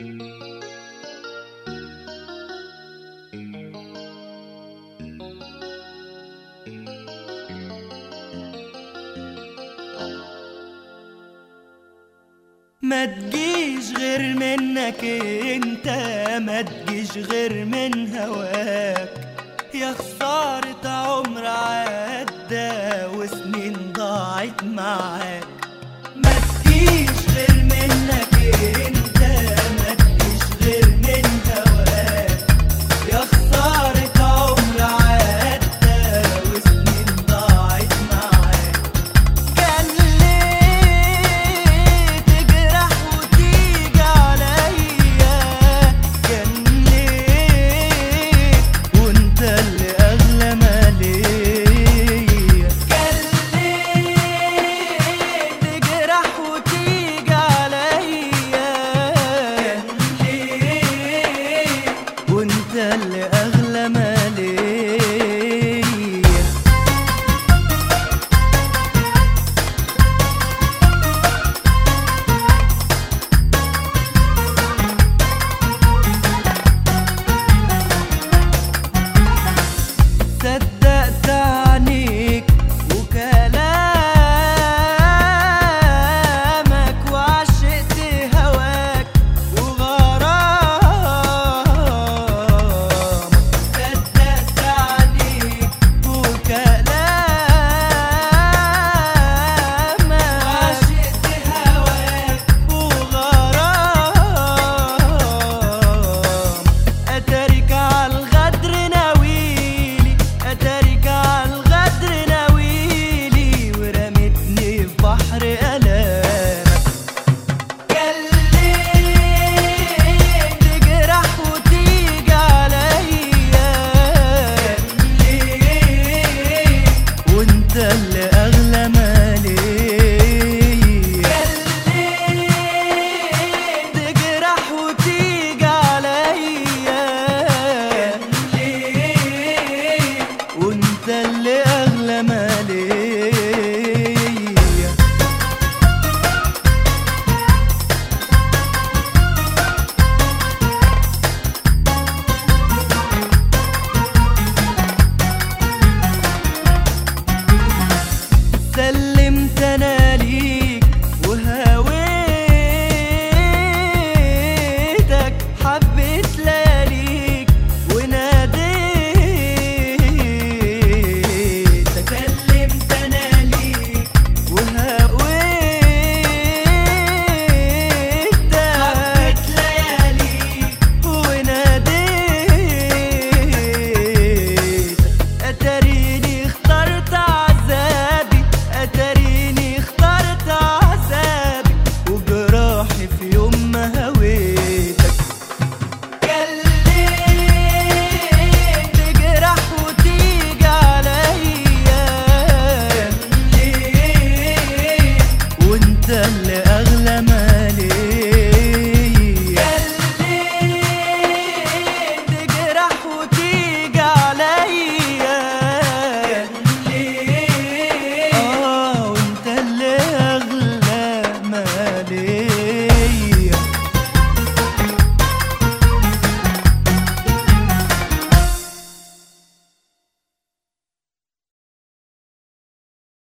ما تجيش غير منك انت ما تجيش غير من هواك يا خسارة عمر عدى وسنين ضاعت معاك ما تجيش غير منك انت ما تجيش غير من هواك يا خسارة عمر عدى وسنين ضاعت معاك كان ليه تجرح وتيجي عليا كان ليه وانت اللي اغلى ما ليا كان ليه تجرح وتيجي عليا كان ليه وانت اللي اغلى ما ليا صدقت عنيك وكلامك وعشقت هواك وغرامك صدقت عنيك وكلامك وعشقت هواك وغرامك اتاريك عالغدر ناويلي اتاريك عالغدر ناويلي ورمتني في بحر الامك قال ليه تجرح وتيجي عليا قال ليه وانت اللي اغلى ما ليا قال ليه تجرح وتيجي عليا قال ليه وانت اللي اغلى ما ليا سلمت انا ليك وهويتك حبيت لياليك وناديتك سلمت انا ليك وهويتك حبيت لياليك وناديتك اتاريني اخترت عذابي اتاريني اخترت عذابي وجراحي في يوم ما هويتك قال ليه تجرح وتيجي عليا قال ليه وانت اللي